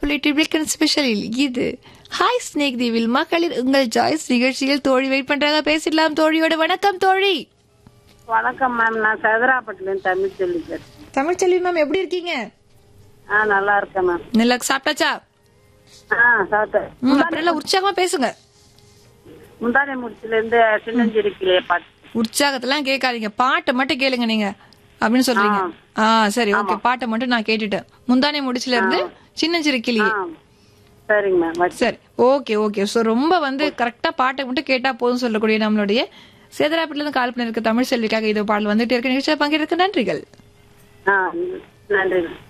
புள்ளி வீக்கெண்ட் ஸ்பெஷலில் இது hi snake தீவில் மகளிர் உங்கள் ஜாய்ஸ் நிகழ்ச்சியில் தோழி வெயிட் பண்றாங்க பேசிடலாம் தோழியோட வணக்கம் தோழி வணக்கம் மேம் நான் சதுராப்பட்டிலேருந்து தமிழ் சொல்லி பேசுறேன் தமிழ்ச்செல்வி மேம் எப்படி இருக்கீங்க ஆ நல்லா இருக்கேன் மேம் நல்லா சாப்பிட்டாச்சா ஆ சாப்பிட்டேன் ம், அப்புறம் நல்லா உற்சாகமா பேசுங்க முந்தானை முடிச்சிலேருந்து சின்னஞ்சிரி கிளியை பாட்டு உற்சாகத்தெல்லாம் கேட்காதீங்க பாட்டை மட்டும் கேளுங்க நீங்க அப்படின்னு சொல்றீங்க ஆ சரி ஓகே பாட்டை மட்டும் நான் கேட்டுட்டேன் முந்தானை முடிச்சுல இருந்து சின்னஞ்சிறு கிளி ஆ சரிங்க மேம் வச்சு சரி ஓகே ஓகே ஸோ ரொம்ப வந்து கரெக்டா பாட்டை மட்டும் கேட்டா போதும் சொல்லக்கூடிய நம்மளுடைய சேதராப்பட்டில இருந்து கால் பண்ணிருக்க தமிழ் செல்விக்காக இது பாடல் வந்துட்டு இருக்க நிகழ்ச்சியில் பங்கேற்க நன்றிகள் ஆ நன்றி மேம்